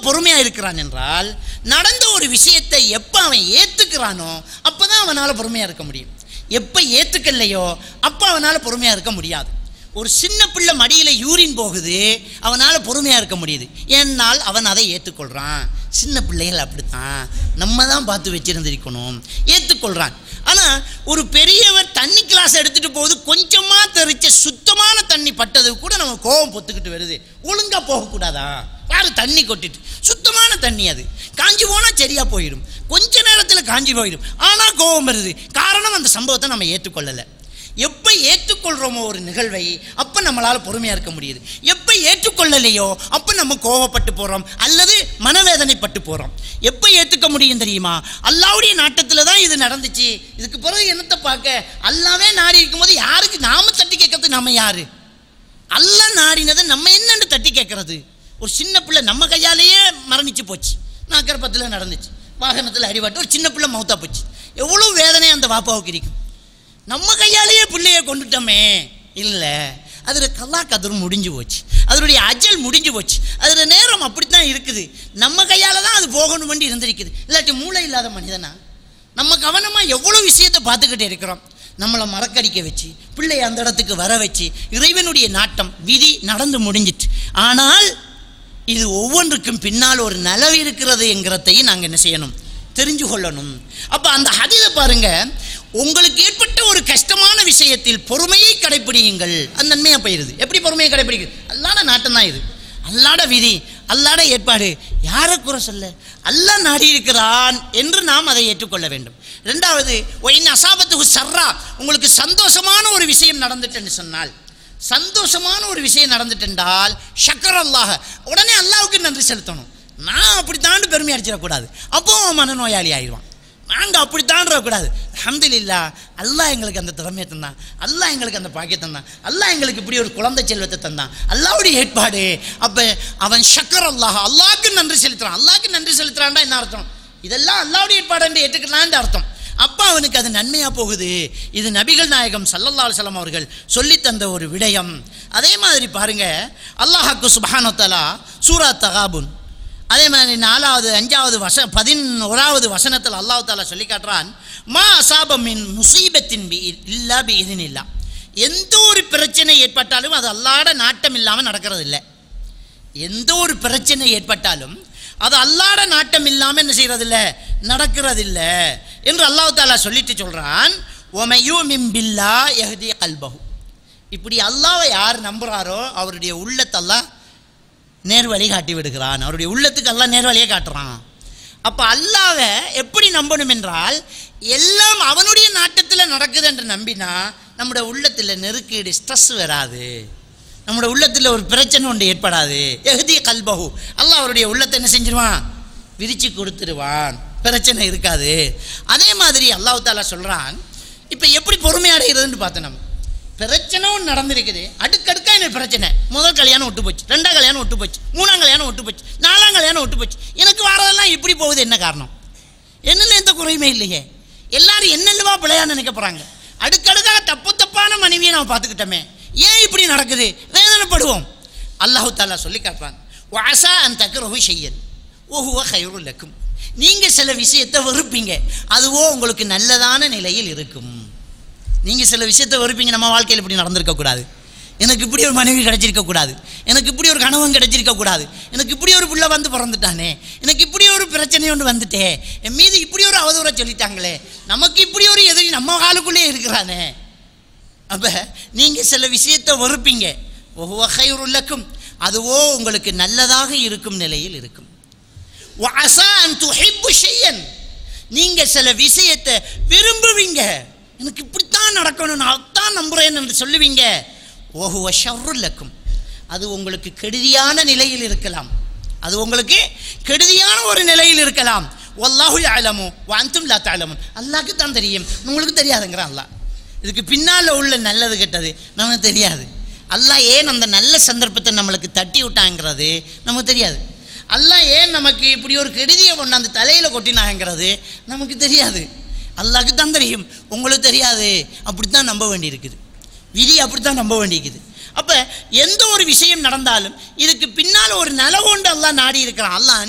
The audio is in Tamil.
பொறுமையாக இருக்கிறான் என்றால் நடந்த ஒரு விஷயத்தை எப்போ அவன் ஏற்றுக்கிறானோ அப்போ தான் அவனால் பொறுமையாக இருக்க முடியும் எப்போ ஏற்றுக்கலையோ அப்போ அவனால் பொறுமையாக இருக்க முடியாது ஒரு சின்ன பிள்ளை மடியில் யூரின் போகுது அவனால் பொறுமையாக இருக்க முடியுது ஏன்னால் அவன் அதை ஏற்றுக்கொள்கிறான் சின்ன பிள்ளைகள் அப்படித்தான் நம்ம தான் பார்த்து வச்சிருந்திருக்கணும் ஏற்றுக்கொள்கிறான் ஆனால் ஒரு பெரியவர் தண்ணி கிளாஸ் எடுத்துகிட்டு போகுது கொஞ்சமாக தெரிச்ச சுத்தமான தண்ணி பட்டது கூட நம்ம கோபம் பொத்துக்கிட்டு வருது ஒழுங்காக போகக்கூடாதா யாரு தண்ணி கொட்டிட்டு சுத்தமான தண்ணி அது காஞ்சி போனால் சரியாக போயிடும் கொஞ்ச நேரத்தில் காஞ்சி போயிடும் ஆனால் கோபம் வருது காரணம் அந்த சம்பவத்தை நம்ம ஏற்றுக்கொள்ளலை எப்போ ஏற்றுக்கொள்கிறோமோ ஒரு நிகழ்வை அப்போ நம்மளால் பொறுமையாக இருக்க முடியுது எப்போ ஏற்றுக்கொள்ளலையோ அப்போ நம்ம கோவப்பட்டு போகிறோம் அல்லது மனவேதனைப்பட்டு போகிறோம் எப்போ ஏற்றுக்க முடியும் தெரியுமா அல்லாவுடைய நாட்டத்தில் தான் இது நடந்துச்சு இதுக்கு பிறகு என்னத்தை பார்க்க அல்லாவே நாடி இருக்கும்போது யாருக்கு நாம தட்டி கேட்கறது நம்ம யாரு அல்லாஹ் நாடினதை நம்ம என்னன்னு தட்டி கேட்கறது ஒரு சின்ன பிள்ளை நம்ம கையாலேயே மரணிச்சு போச்சு நாக்கரப்பத்தில் நடந்துச்சு வாகனத்தில் அடிபட்டு ஒரு சின்ன பிள்ளை மௌத்தா போச்சு எவ்வளோ வேதனை அந்த வாப்பாவுக்கு இருக்கும் நம்ம கையாலேயே பிள்ளைய கொண்டுட்டோமே இல்லை அதில் கல்லா கதிர் முடிஞ்சு போச்சு அதனுடைய அஜல் முடிஞ்சு போச்சு அதில் நேரம் அப்படித்தான் இருக்குது நம்ம கையால் தான் அது போகணும் வேண்டி இருந்திருக்குது இல்லாட்டி மூளை இல்லாத மனிதனா நம்ம கவனமாக எவ்வளோ விஷயத்தை பார்த்துக்கிட்டு இருக்கிறோம் நம்மளை மறக்கடிக்க வச்சு பிள்ளையை அந்த இடத்துக்கு வர வச்சு இறைவனுடைய நாட்டம் விதி நடந்து முடிஞ்சிட்டு ஆனால் இது ஒவ்வொன்றுக்கும் பின்னால் ஒரு நலவு இருக்கிறது என்கிறதையும் நாங்கள் என்ன செய்யணும் தெரிஞ்சு கொள்ளணும் அப்போ அந்த ஹதீதை பாருங்க உங்களுக்கு ஏற்பட்ட ஒரு கஷ்டமான விஷயத்தில் பொறுமையை கடைப்பிடியுங்கள் அது நன்மையாக போயிருது எப்படி பொறுமையை கடைப்பிடிக்குது அல்லாட நாட்டம் தான் இது அல்லாட விதி அல்லாட ஏற்பாடு யாரை குறை சொல்ல அல்லாஹ் நாடி இருக்கிறான் என்று நாம் அதை ஏற்றுக்கொள்ள வேண்டும் ரெண்டாவது ஒயின் அசாபத்துக்கு சர்ரா உங்களுக்கு சந்தோஷமான ஒரு விஷயம் நடந்துட்டுன்னு சொன்னால் சந்தோஷமான ஒரு விஷயம் நடந்துட்டென்றால் ஷக்கர் அல்லாஹ் உடனே அல்லாவுக்கு நன்றி செலுத்தணும் நான் அப்படித்தான் பெருமை அடிச்சிடக்கூடாது அப்போ அவன் மனநோயாளி ஆயிடுவான் நாங்கள் அப்படித்தான்றக்கூடாது அஹமதுல்லா அல்லாஹ் எங்களுக்கு அந்த திறமையை தந்தான் அல்லாஹ் எங்களுக்கு அந்த பாக்கியத்தை தந்தான் அல்லாஹ் எங்களுக்கு இப்படி ஒரு குழந்தை செல்வத்தை தந்தான் அல்லாவுடைய ஏற்பாடு அப்போ அவன் ஷக்கர் அல்லாஹ் அல்லாஹ்க்கு நன்றி செலுத்துறான் அல்லாஹ்க்கு நன்றி செலுத்துறான்டா என்ன அர்த்தம் இதெல்லாம் அல்லாவுடைய ஏற்பாடு என்று ஏற்றுக்கலான்னு அர்த்தம் அப்போ அவனுக்கு அது நன்மையாக போகுது இது நபிகள் நாயகம் சல்லல்லா அலுவலம் அவர்கள் சொல்லித் தந்த ஒரு விடயம் அதே மாதிரி பாருங்க அல்லாஹாக்கு சுபஹானத்தலா சூரா தகாபுன் அதே மாதிரி நாலாவது அஞ்சாவது வச பதினோராவது வசனத்தில் அல்லாஹ் தாலா சொல்லி காட்டுறான் மா அசாபமின் முசீபத்தின் பி இல்லா பி இதன் இல்லா எந்த ஒரு பிரச்சனை ஏற்பட்டாலும் அது அல்லாட நாட்டம் இல்லாமல் நடக்கிறது இல்லை எந்த ஒரு பிரச்சனை ஏற்பட்டாலும் அது அல்லாட நாட்டம் இல்லாமல் என்ன செய்யறதில்ல நடக்கிறதில்ல என்று அல்லாஹ் தாலா சொல்லிட்டு சொல்கிறான் ஒமையூ மிம்பில்லா எஹதி கல்பஹு இப்படி அல்லாவை யார் நம்புகிறாரோ அவருடைய உள்ளத்தெல்லாம் நேர்வழி காட்டி விடுகிறான் அவருடைய உள்ளத்துக்கு எல்லாம் நேர்வழியை காட்டுறான் அப்போ அல்லாவை எப்படி நம்பணும் என்றால் எல்லாம் அவனுடைய நாட்டத்தில் நடக்குது என்று நம்பினா நம்முடைய உள்ளத்தில் நெருக்கீடு ஸ்ட்ரெஸ் வராது நம்முடைய உள்ளத்தில் ஒரு பிரச்சனை ஒன்று ஏற்படாது எகுதி கல்பகு அல்லாஹ் அவருடைய உள்ளத்தை என்ன செஞ்சிருவான் விரிச்சு கொடுத்துருவான் பிரச்சனை இருக்காது அதே மாதிரி அல்லாஹ் தாலா சொல்கிறான் இப்போ எப்படி பொறுமை அடைகிறதுன்னு பார்த்தோம் நம்ம பிரச்சனை ஒன்று நடந்திருக்குது அடுக்கடுக்கா எனக்கு பிரச்சனை முதல் கல்யாணம் விட்டு போச்சு ரெண்டாம் கல்யாணம் விட்டு போச்சு மூணாம் கல்யாணம் விட்டு போச்சு நாலாம் கல்யாணம் விட்டு போச்சு எனக்கு வரதெல்லாம் இப்படி போகுது என்ன காரணம் என்னென்ன எந்த குறையுமே இல்லையே எல்லாரும் என்னென்னவா பிள்ளையா நினைக்க போகிறாங்க அடுக்கடுக்காக தப்பு தப்பான மனைவியை நம்ம பார்த்துக்கிட்டோமே ஏன் இப்படி நடக்குது வேதனைப்படுவோம் அல்லாஹு தாலா சொல்லி காட்டுறான் வாசா அந்த தக்கரவு செய்யன் ஓஹுவ கயிறு லக்கும் நீங்கள் சில விஷயத்தை வெறுப்பீங்க அதுவோ உங்களுக்கு நல்லதான நிலையில் இருக்கும் நீங்கள் சில விஷயத்தை வெறுப்பீங்க நம்ம வாழ்க்கையில் இப்படி நடந்திருக்க கூடாது எனக்கு இப்படி ஒரு மனைவி கிடைச்சிருக்க கூடாது எனக்கு இப்படி ஒரு கணவன் கிடைச்சிருக்க கூடாது எனக்கு இப்படி ஒரு பிள்ளை வந்து பிறந்துட்டானே எனக்கு இப்படி ஒரு பிரச்சனை ஒன்று வந்துட்டே என் மீது இப்படி ஒரு அவதூறை சொல்லிட்டாங்களே நமக்கு இப்படி ஒரு எதிரி நம்ம காலுக்குள்ளே இருக்கிறானே அப்போ நீங்கள் சில விஷயத்தை வெறுப்பீங்க ஒவ்வொருக்கும் அதுவோ உங்களுக்கு நல்லதாக இருக்கும் நிலையில் இருக்கும் வஅஸா அன் துஹிப்பு ஷையன் நீங்க சில விஷயத்தை விரும்புவீங்க எனக்கு இப்படித்தான் நடக்கணும் நான் அதான் நம்புறேன் என்று சொல்லுவீங்க ஓஹுவ ஷர்ருல்லக்கும் அது உங்களுக்கு கெடுதியான நிலையில் இருக்கலாம் அது உங்களுக்கு கெடுதியான ஒரு நிலையில் இருக்கலாம் வல்லாஹு அலமு வாந்தும் லா தாலமுன் அல்லாஹ்க்கு தான் தெரியும் உங்களுக்கு தெரியாதுங்கிறான் அல்லாஹ் இதுக்கு பின்னால் உள்ள நல்லது கெட்டது நமக்கு தெரியாது அல்லாஹ் ஏன் அந்த நல்ல சந்தர்ப்பத்தை நம்மளுக்கு தட்டி விட்டாங்கிறது நமக்கு தெரியாது அல்லாஹ் ஏன் நமக்கு இப்படி ஒரு கெடுதியை கொண்டாந்து தலையில் கொட்டினாங்கிறது நமக்கு தெரியாது அல்லாஹ்க்கு தான் தெரியும் உங்களுக்கு தெரியாது அப்படித்தான் நம்ப வேண்டியிருக்குது விதி அப்படித்தான் நம்ப வேண்டியிருக்குது அப்போ எந்த ஒரு விஷயம் நடந்தாலும் இதுக்கு பின்னால் ஒரு நலவோண்டு அல்லாஹ் நாடி இருக்கிறான் அல்லாஹ்